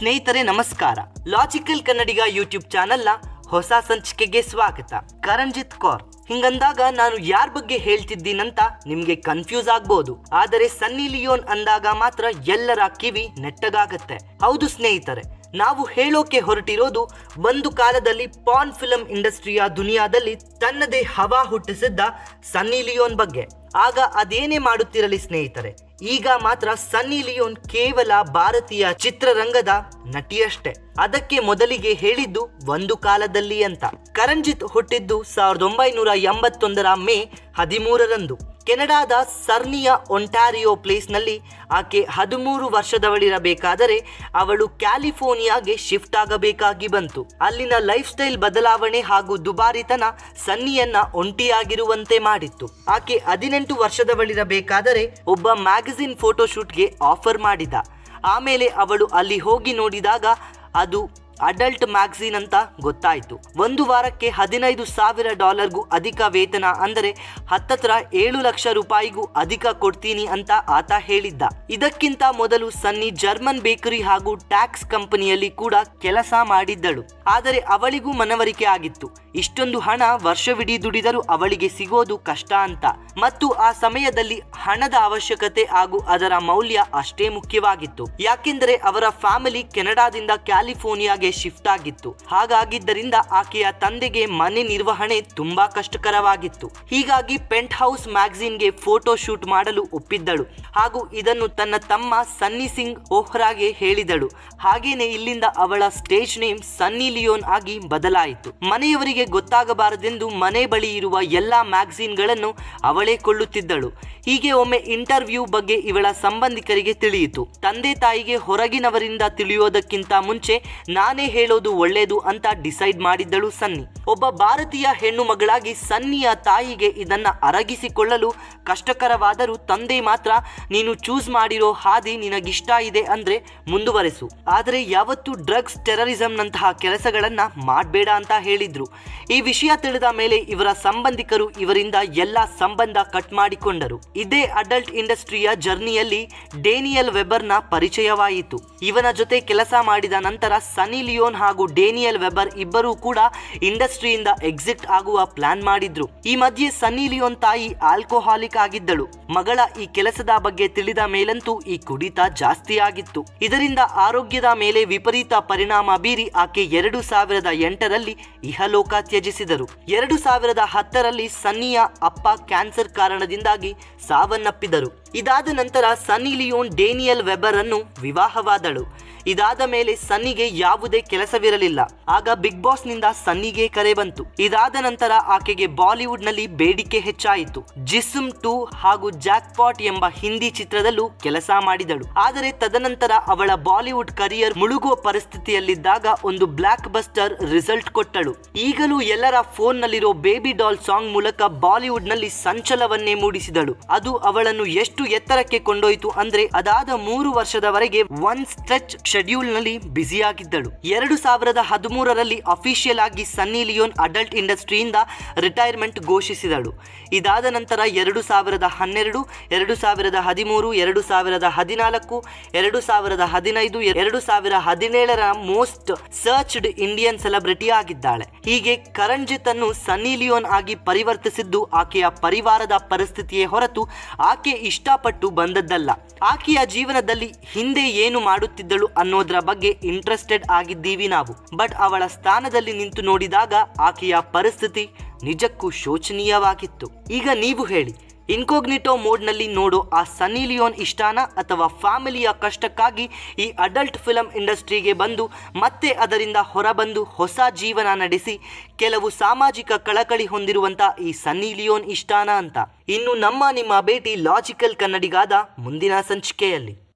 ಸ್ನೇಹಿತರೆ ನಮಸ್ಕಾರ ಲಾಜಿಕಲ್ ಕನ್ನಡಿಗ ಯೂಟ್ಯೂಬ್ ಚಾನೆಲ್ನ ಹೊಸ ಸಂಚಿಕೆಗೆ ಸ್ವಾಗತ ಕರಂಜಿತ್ ಕೌರ್ ಹಿಂಗಂದಾಗ ನಾನು ಯಾರ ಬಗ್ಗೆ ಹೇಳ್ತಿದ್ದೀನಂತ ನಿಮ್ಗೆ ಕನ್ಫ್ಯೂಸ್ ಆಗ್ಬೋದು ಆದರೆ ಸನ್ನಿ ಲಿಯೋನ್ ಅಂದಾಗ ಮಾತ್ರ ಎಲ್ಲರ ಕಿವಿ ನೆಟ್ಟಗಾಗತ್ತೆ ಹೌದು ಸ್ನೇಹಿತರೆ ನಾವು ಹೇಳೋಕೆ ಹೊರಟಿರೋದು ಒಂದು ಕಾಲದಲ್ಲಿ ಪಾನ್ ಫಿಲಂ ಇಂಡಸ್ಟ್ರಿಯ ದುನಿಯಾದಲ್ಲಿ ತನ್ನದೇ ಹವಾ ಹುಟ್ಟಿಸಿದ್ದ ಸನ್ನಿ ಲಿಯೋನ್ ಬಗ್ಗೆ ಆಗ ಅದೇನೇ ಮಾಡುತ್ತಿರಲಿ ಸ್ನೇಹಿತರೆ ಈಗ ಮಾತ್ರ ಸನ್ನಿ ಲಿಯೋನ್ ಕೇವಲ ಭಾರತೀಯ ಚಿತ್ರರಂಗದ ನಟಿಯಷ್ಟೇ ಅದಕ್ಕೆ ಮೊದಲಿಗೆ ಹೇಳಿದ್ದು ಒಂದು ಕಾಲದಲ್ಲಿ ಅಂತ ಕರಂಜಿತ್ ಹುಟ್ಟಿದ್ದು ಸಾವಿರದ ಒಂಬೈನೂರ ಎಂಬತ್ತೊಂದರ ಮೇ ಹದಿಮೂರರಂದು ಕೆನಡಾದ ಸರ್ನಿಯ ಒಂಟಾರಿಯೋ ಪ್ಲೇಸ್ನಲ್ಲಿ ಆಕೆ ಹದಿಮೂರು ವರ್ಷದವಳಿರಬೇಕಾದರೆ ಅವಳು ಕ್ಯಾಲಿಫೋರ್ನಿಯಾಗೆ ಶಿಫ್ಟ್ ಆಗಬೇಕಾಗಿ ಬಂತು ಅಲ್ಲಿನ ಲೈಫ್ ಸ್ಟೈಲ್ ಬದಲಾವಣೆ ಹಾಗೂ ದುಬಾರಿತನ ಸನ್ನಿಯನ್ನ ಒಂಟಿಯಾಗಿರುವಂತೆ ಮಾಡಿತ್ತು ಆಕೆ ಹದಿನೆಂಟು ವರ್ಷದವಳಿರಬೇಕಾದರೆ ಒಬ್ಬ ಮ್ಯಾಗಝಿನ್ ಫೋಟೋಶೂಟ್ಗೆ ಆಫರ್ ಮಾಡಿದ ಆಮೇಲೆ ಅವಳು ಅಲ್ಲಿ ಹೋಗಿ ನೋಡಿದಾಗ ಅದು ಅಡಲ್ಟ್ ಮ್ಯಾಗಝೀನ್ ಅಂತ ಗೊತ್ತಾಯಿತು ಒಂದು ವಾರಕ್ಕೆ ಹದಿನೈದು ಸಾವಿರ ಡಾಲರ್ಗೂ ಅಧಿಕ ವೇತನ ಅಂದರೆ ಹತ್ತತ್ರ ಏಳು ಲಕ್ಷ ರೂಪಾಯಿಗೂ ಅಧಿಕ ಕೊಡ್ತೀನಿ ಅಂತ ಆತ ಹೇಳಿದ್ದ ಇದಕ್ಕಿಂತ ಮೊದಲು ಸನ್ನಿ ಜರ್ಮನ್ ಬೇಕರಿ ಹಾಗೂ ಟ್ಯಾಕ್ಸ್ ಕಂಪನಿಯಲ್ಲಿ ಕೂಡ ಕೆಲಸ ಮಾಡಿದ್ದಳು ಆದರೆ ಅವಳಿಗೂ ಮನವರಿಕೆ ಆಗಿತ್ತು ಇಷ್ಟೊಂದು ಹಣ ವರ್ಷವಿಡೀ ದುಡಿದರೂ ಅವಳಿಗೆ ಸಿಗೋದು ಕಷ್ಟ ಅಂತ ಮತ್ತು ಆ ಸಮಯದಲ್ಲಿ ಹಣದ ಅವಶ್ಯಕತೆ ಹಾಗೂ ಅದರ ಮೌಲ್ಯ ಅಷ್ಟೇ ಮುಖ್ಯವಾಗಿತ್ತು ಯಾಕೆಂದರೆ ಅವರ ಫ್ಯಾಮಿಲಿ ಕೆನಡಾದಿಂದ ಕ್ಯಾಲಿಫೋರ್ನಿಯಾಗೆ ಶಿಫ್ಟ್ ಆಗಿತ್ತು ಹಾಗಾಗಿದ್ದರಿಂದ ಆಕೆಯ ತಂದೆಗೆ ಮನೆ ನಿರ್ವಹಣೆ ತುಂಬಾ ಕಷ್ಟಕರವಾಗಿತ್ತು ಹೀಗಾಗಿ ಪೆಂಟ್ ಹೌಸ್ ಮ್ಯಾಗಝೀನ್ಗೆ ಫೋಟೋ ಶೂಟ್ ಮಾಡಲು ಒಪ್ಪಿದ್ದಳು ಹಾಗೂ ಇದನ್ನು ತನ್ನ ತಮ್ಮ ಸನ್ನಿ ಸಿಂಗ್ ಓಹ್ರಾಗೆ ಹೇಳಿದಳು ಹಾಗೇನೆ ಇಲ್ಲಿಂದ ಅವಳ ಸ್ಟೇಜ್ ನೇಮ್ ಸನ್ನಿ ಲಿಯೋನ್ ಆಗಿ ಬದಲಾಯಿತು ಮನೆಯವರಿಗೆ ಗೊತ್ತಾಗಬಾರದೆಂದು ಮನೆ ಬಳಿ ಇರುವ ಎಲ್ಲಾ ಮ್ಯಾಗಝೀನ್ಗಳನ್ನು ಅವಳೇ ಕೊಳ್ಳುತ್ತಿದ್ದಳು ಹೀಗೆ ಒಮ್ಮೆ ಇಂಟರ್ವ್ಯೂ ಬಗ್ಗೆ ಇವಳ ಸಂಬಂಧಿಕರಿಗೆ ತಿಳಿಯಿತು ತಂದೆ ತಾಯಿಗೆ ಹೊರಗಿನವರಿಂದ ತಿಳಿಯೋದಕ್ಕಿಂತ ಮುಂಚೆ ನಾನೇ ಹೇಳೋದು ಒಳ್ಳೇದು ಅಂತ ಡಿಸೈಡ್ ಮಾಡಿದ್ದಳು ಸನ್ನಿ ಒಬ್ಬ ಭಾರತೀಯ ಹೆಣ್ಣು ಮಗಳಾಗಿ ಸನ್ನಿಯ ತಾಯಿಗೆ ಇದನ್ನ ಅರಗಿಸಿಕೊಳ್ಳಲು ಕಷ್ಟಕರವಾದರೂ ತಂದೆ ಮಾತ್ರ ನೀನು ಚೂಸ್ ಮಾಡಿರೋ ಹಾದಿ ನಿನಗಿಷ್ಟ ಇದೆ ಅಂದ್ರೆ ಮುಂದುವರೆಸು ಆದರೆ ಯಾವತ್ತೂ ಡ್ರಗ್ಸ್ ಟೆರರಿಸಂನಂತಹ ಕೆಲಸಗಳನ್ನ ಮಾಡಬೇಡ ಅಂತ ಹೇಳಿದ್ರು ಈ ವಿಷಯ ತಿಳಿದ ಮೇಲೆ ಇವರ ಸಂಬಂಧಿಕರು ಇವರಿಂದ ಎಲ್ಲ ಸಂಬಂಧ ಕಟ್ ಮಾಡಿಕೊಂಡರು ಇದೇ ಅಡಲ್ಟ್ ಇಂಡಸ್ಟ್ರಿಯ ಜರ್ನಿಯಲ್ಲಿ ಡೇನಿಯಲ್ ವೆಬರ್ನ ಪರಿಚಯವಾಯಿತು ಇವನ ಜೊತೆ ಕೆಲಸ ಮಾಡಿದ ನಂತರ ಸನಿ ಲಿಯೋನ್ ಹಾಗೂ ಡೇನಿಯಲ್ ವೆಬರ್ ಇಬ್ಬರೂ ಕೂಡ ಇಂಡಸ್ಟ್ರಿಯಿಂದ ಎಕ್ಸಿಟ್ ಆಗುವ ಪ್ಲಾನ್ ಮಾಡಿದ್ರು ಈ ಮಧ್ಯೆ ಸನ್ನಿ ಲಿಯೋನ್ ತಾಯಿ ಆಲ್ಕೋಹಾಲಿಕ್ ಆಗಿದ್ದಳು ಮಗಳ ಈ ಕೆಲಸದ ಬಗ್ಗೆ ತಿಳಿದ ಮೇಲಂತೂ ಈ ಕುಡಿತ ಜಾಸ್ತಿ ಆಗಿತ್ತು ಇದರಿಂದ ಆರೋಗ್ಯದ ಮೇಲೆ ವಿಪರೀತ ಪರಿಣಾಮ ಬೀರಿ ಆಕೆ ಎರಡು ಸಾವಿರದ ಎಂಟರಲ್ಲಿ ಇಹಲೋಕ ತ್ಯಜಿಸಿದರು ಎರಡು ಸಾವಿರದ ಹತ್ತರಲ್ಲಿ ಸನ್ನಿಯ ಅಪ್ಪ ಕ್ಯಾನ್ಸರ್ ಕಾರಣದಿಂದಾಗಿ ಸಾವನ್ನಪ್ಪಿದರು ಇದಾದ ನಂತರ ಸನ್ನಿ ಲಿಯೋನ್ ಡೇನಿಯಲ್ ವೆಬರ್ ಅನ್ನು ವಿವಾಹವಾದಳು ಇದಾದ ಮೇಲೆ ಸನ್ನಿಗೆ ಯಾವುದೇ ಕೆಲಸವಿರಲಿಲ್ಲ ಆಗ ಬಿಗ್ ಬಾಸ್ ನಿಂದ ಸನ್ನಿಗೆ ಕರೆ ಬಂತು ಇದಾದ ನಂತರ ಆಕೆಗೆ ಬಾಲಿವುಡ್ ನಲ್ಲಿ ಬೇಡಿಕೆ ಹೆಚ್ಚಾಯಿತು ಜಿಸ್ಮ್ ಟೂ ಹಾಗೂ ಜಾಕ್ ಪಾಟ್ ಎಂಬ ಹಿಂದಿ ಚಿತ್ರದಲ್ಲೂ ಕೆಲಸ ಮಾಡಿದಳು ಆದರೆ ತದನಂತರ ಅವಳ ಬಾಲಿವುಡ್ ಕರಿಯರ್ ಮುಳುಗುವ ಪರಿಸ್ಥಿತಿಯಲ್ಲಿದ್ದಾಗ ಒಂದು ಬ್ಲಾಕ್ ಬಸ್ಟರ್ ರಿಸಲ್ಟ್ ಕೊಟ್ಟಳು ಈಗಲೂ ಎಲ್ಲರ ಫೋನ್ ನಲ್ಲಿರೋ ಬೇಬಿ ಡಾಲ್ ಸಾಂಗ್ ಮೂಲಕ ಬಾಲಿವುಡ್ ನಲ್ಲಿ ಸಂಚಲವನ್ನೇ ಮೂಡಿಸಿದಳು ಅದು ಅವಳನ್ನು ಎಷ್ಟು ಎತ್ತರಕ್ಕೆ ಕೊಂಡೊಯ್ತು ಅಂದ್ರೆ ಅದಾದ ಮೂರು ವರ್ಷದವರೆಗೆ ಒನ್ ಸ್ಟ್ರೆಚ್ ಶೆಡ್ಯೂಲ್ ನಲ್ಲಿ ಬ್ಯುಸಿಯಾಗಿದ್ದಳು ಎರಡು ಸಾವಿರದ ಹದಿಮೂರರಲ್ಲಿ ಅಫಿಷಿಯಲ್ ಆಗಿ ಸನ್ನಿ ಲಿಯೋನ್ ಅಡಲ್ಟ್ ಇಂಡಸ್ಟ್ರಿಯಿಂದ ರಿಟೈರ್ಮೆಂಟ್ ಘೋಷಿಸಿದಳು ಇದಾದ ನಂತರ ಎರಡು ಸಾವಿರದ ಹನ್ನೆರಡು ಎರಡು ಸಾವಿರದ ಹದಿಮೂರು ಎರಡು ಸಾವಿರದ ಹದಿನಾಲ್ಕು ಎರಡು ಸಾವಿರದ ಹದಿನೈದು ಎರಡು ಸಾವಿರ ಹದಿನೇಳರ ಮೋಸ್ಟ್ ಸರ್ಚ್ಡ್ ಇಂಡಿಯನ್ ಸೆಲೆಬ್ರಿಟಿ ಆಗಿದ್ದಾಳೆ ಹೀಗೆ ಕರಣಜಿತ್ ಅನ್ನು ಸನ್ನಿ ಲಿಯೋನ್ ಆಗಿ ಪರಿವರ್ತಿಸಿದ್ದು ಆಕೆಯ ಪರಿವಾರದ ಪರಿಸ್ಥಿತಿಯೇ ಹೊರತು ಆಕೆ ಇಷ್ಟಪಟ್ಟು ಬಂದದ್ದಲ್ಲ ಆಕೆಯ ಜೀವನದಲ್ಲಿ ಹಿಂದೆ ಏನು ಮಾಡುತ್ತಿದ್ದಳು ಅನ್ನೋದರ ಬಗ್ಗೆ ಇಂಟ್ರೆಸ್ಟೆಡ್ ಆಗಿದ್ದೀವಿ ನಾವು ಬಟ್ ಅವಳ ಸ್ಥಾನದಲ್ಲಿ ನಿಂತು ನೋಡಿದಾಗ ಆಕೆಯ ಪರಿಸ್ಥಿತಿ ನಿಜಕ್ಕೂ ಶೋಚನೀಯವಾಗಿತ್ತು ಈಗ ನೀವು ಹೇಳಿ ಇನ್ಕೋಗ್ನಿಟೋ ಮೋಡ್ನಲ್ಲಿ ನೋಡೋ ಆ ಸನ್ನಿ ಲಿಯೋನ್ ಇಷ್ಟಾನ ಅಥವಾ ಫ್ಯಾಮಿಲಿಯ ಕಷ್ಟಕ್ಕಾಗಿ ಈ ಅಡಲ್ಟ್ ಫಿಲಂ ಇಂಡಸ್ಟ್ರಿಗೆ ಬಂದು ಮತ್ತೆ ಅದರಿಂದ ಹೊರಬಂದು ಹೊಸ ಜೀವನ ನಡೆಸಿ ಕೆಲವು ಸಾಮಾಜಿಕ ಕಳಕಳಿ ಹೊಂದಿರುವಂತ ಈ ಸನ್ನಿ ಲಿಯೋನ್ ಇಷ್ಟಾನ ಅಂತ ಇನ್ನು ನಮ್ಮ ನಿಮ್ಮ ಭೇಟಿ ಲಾಜಿಕಲ್ ಕನ್ನಡಿಗಾದ ಮುಂದಿನ ಸಂಚಿಕೆಯಲ್ಲಿ